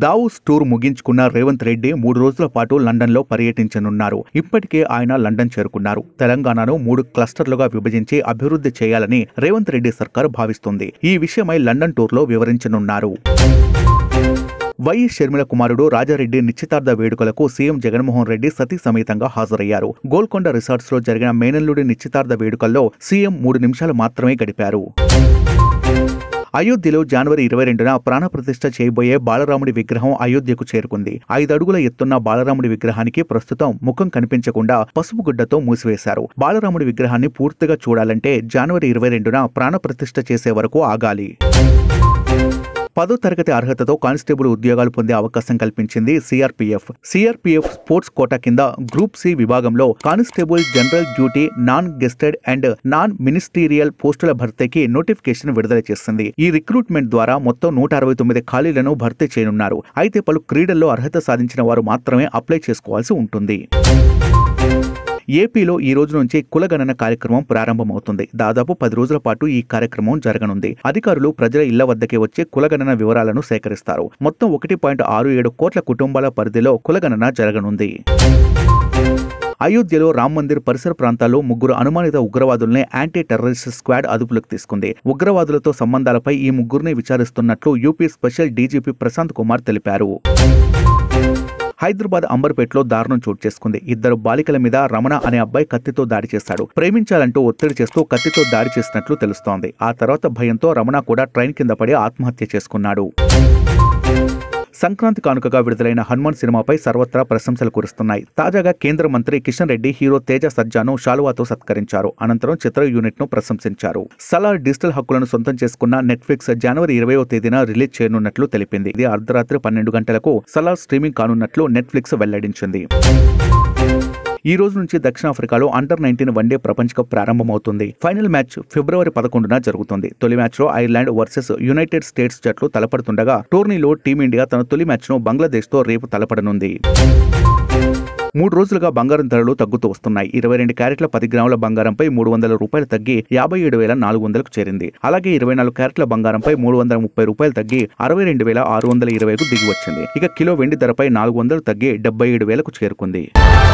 Davos tour ముగించుకున్న రేవంత్ రెడ్డి మూడు రోజుల పాటు లండన్లో పర్యటించనున్నారు ఇప్పటికే ఆయన లండన్ చేరుకున్నారు తెలంగాణను మూడు క్లస్టర్లుగా విభజించి అభివృద్ధి చేయాలని రేవంత్ రెడ్డి సర్కారు భావిస్తుంది ఈ విషయమై లండన్ టూర్లో వివరించనున్నారు వైఎస్ షర్మిల కుమారుడు రాజారెడ్డి నిశ్చితార్థ వేడుకలకు సీఎం జగన్మోహన్ రెడ్డి సతీ సమేతంగా హాజరయ్యారు గోల్కొండ రిసార్ట్స్ లో జరిగిన మేనల్లుడి నిశ్చితార్థ వేడుకల్లో సీఎం మూడు నిమిషాలు మాత్రమే గడిపారు అయోధ్యలో జనవరి ఇరవై రెండున ప్రాణప్రతిష్ఠ చేయబోయే బాలరాముడి విగ్రహం అయోధ్యకు చేరుకుంది ఐదు అడుగుల ఎత్తున్న బాలరాముడి విగ్రహానికి ప్రస్తుతం ముఖం కనిపించకుండా పసుపు గుడ్డతో మూసివేశారు బాలరాముడి విగ్రహాన్ని పూర్తిగా చూడాలంటే జనవరి ఇరవై రెండున ప్రాణప్రతిష్ఠ చేసే వరకు ఆగాలి పదో తరగతి అర్హతతో కానిస్టేబుల్ ఉద్యోగాలు పొందే అవకాశం కల్పించింది సిఆర్పీఎఫ్ సిఆర్పీఎఫ్ స్పోర్ట్స్ కోటా కింద గ్రూప్ సి విభాగంలో constable general duty non gazetted and non ministerial పోస్టుల భర్తీకి నోటిఫికేషన్ విడుదల చేసింది ఈ రిక్రూట్మెంట్ ద్వారా మొత్తం నూట అరవై తొమ్మిది ఖాళీలను భర్తీ చేయనున్నారు అయితే పలు క్రీడల్లో అర్హత సాధించిన వారు మాత్రమే అప్లై చేసుకోవాల్సి ఉంటుంది ఏపీలో ఈ రోజు నుంచి కులగణన కార్యక్రమం ప్రారంభమవుతుంది దాదాపు పది రోజుల పాటు ఈ కార్యక్రమం జరగనుంది అధికారులు ప్రజల ఇళ్ల వద్దకే వచ్చి కులగణన వివరాలను సేకరిస్తారు మొత్తం ఒకటి పాయింట్ ఆరు ఏడు కోట్ల కుటుంబాల పరిధిలో కులగణన జరగనుంది అయోధ్యలో రామ్ మందిర్ పరిసర ప్రాంతాల్లో ముగ్గురు అనుమానిత ఉగ్రవాదుల్ని యాంటీ టెర్రరిస్ట్ స్క్వాడ్ అదుపులోకి తీసుకుంది ఉగ్రవాదులతో సంబంధాలపై ఈ ముగ్గురిని విచారిస్తున్నట్లు UP special DGP Prashant Kumar తెలిపారు హైదరాబాద్ అంబర్పేటలో దారుణం చోటు చేసుకుంది ఇద్దరు బాలికల మీద రమణ అనే అబ్బాయి కత్తితో దాడి చేశాడు ప్రేమించాలంటూ ఒత్తిడి చేస్తూ కత్తితో దాడి చేసినట్లు తెలుస్తోంది ఆ తర్వాత భయంతో రమణ కూడా ట్రైన్ కింద పడి ఆత్మహత్య చేసుకున్నాడు సంక్రాంతి కానుకగా విడుదలైన హనుమాన్ సినిమాపై సర్వత్రా ప్రశంసలు కురుస్తున్నాయి తాజాగా కేంద్ర మంత్రి కిషన్ రెడ్డి హీరో తేజ సజ్జాను షాలువాతో సత్కరించారు అనంతరం చిత్ర యూనిట్ ను ప్రశంసించారు సలార్ డిజిటల్ హక్కులను సొంతం చేసుకున్న నెట్ఫ్లిక్స్ జనవరి ఇరవయో తేదీన రిలీజ్ చేయనున్నట్లు తెలిపింది ఇది అర్ధరాత్రి పన్నెండు గంటలకు సలార్ స్ట్రీమింగ్ కానున్నట్లు నెట్ఫ్లిక్స్ వెల్లడించింది ఈ రోజు నుంచి దక్షిణాఫ్రికాలో అండర్ నైన్టీన్ వన్డే ప్రపంచ కప్ ప్రారంభమవుతుంది ఫైనల్ మ్యాచ్ ఫిబ్రవరి పదకొండున జరుగుతుంది తొలి మ్యాచ్లో ఐర్లాండ్ వర్సెస్ యునైటెడ్ స్టేట్స్ జట్లు తలపడుతుండగా టోర్నీలో టీమిండియా తన తొలి మ్యాచ్ను బంగ్లాదేశ్తో రేపు తలపడనుంది మూడు రోజులుగా బంగారం ధరలు తగ్గుతూ వస్తున్నాయి ఇరవై రెండు క్యారెట్ల పది గ్రాముల బంగారంపై మూడు వందల రూపాయలు తగ్గి యాభై ఏడు వేల నాలుగు వందలకు చేరింది అలాగే ఇరవై నాలుగు క్యారెట్ల బంగారంపై మూడు వందల ముప్పై రూపాయలు తగ్గి అరవై రెండు వేల ఆరు వందల ఇరవైకు దిగి వచ్చింది ఇక కిలో వెండి ధరపై నాలుగు వందలు తగ్గి డెబ్బై ఏడు వేలకు చేరుకుంది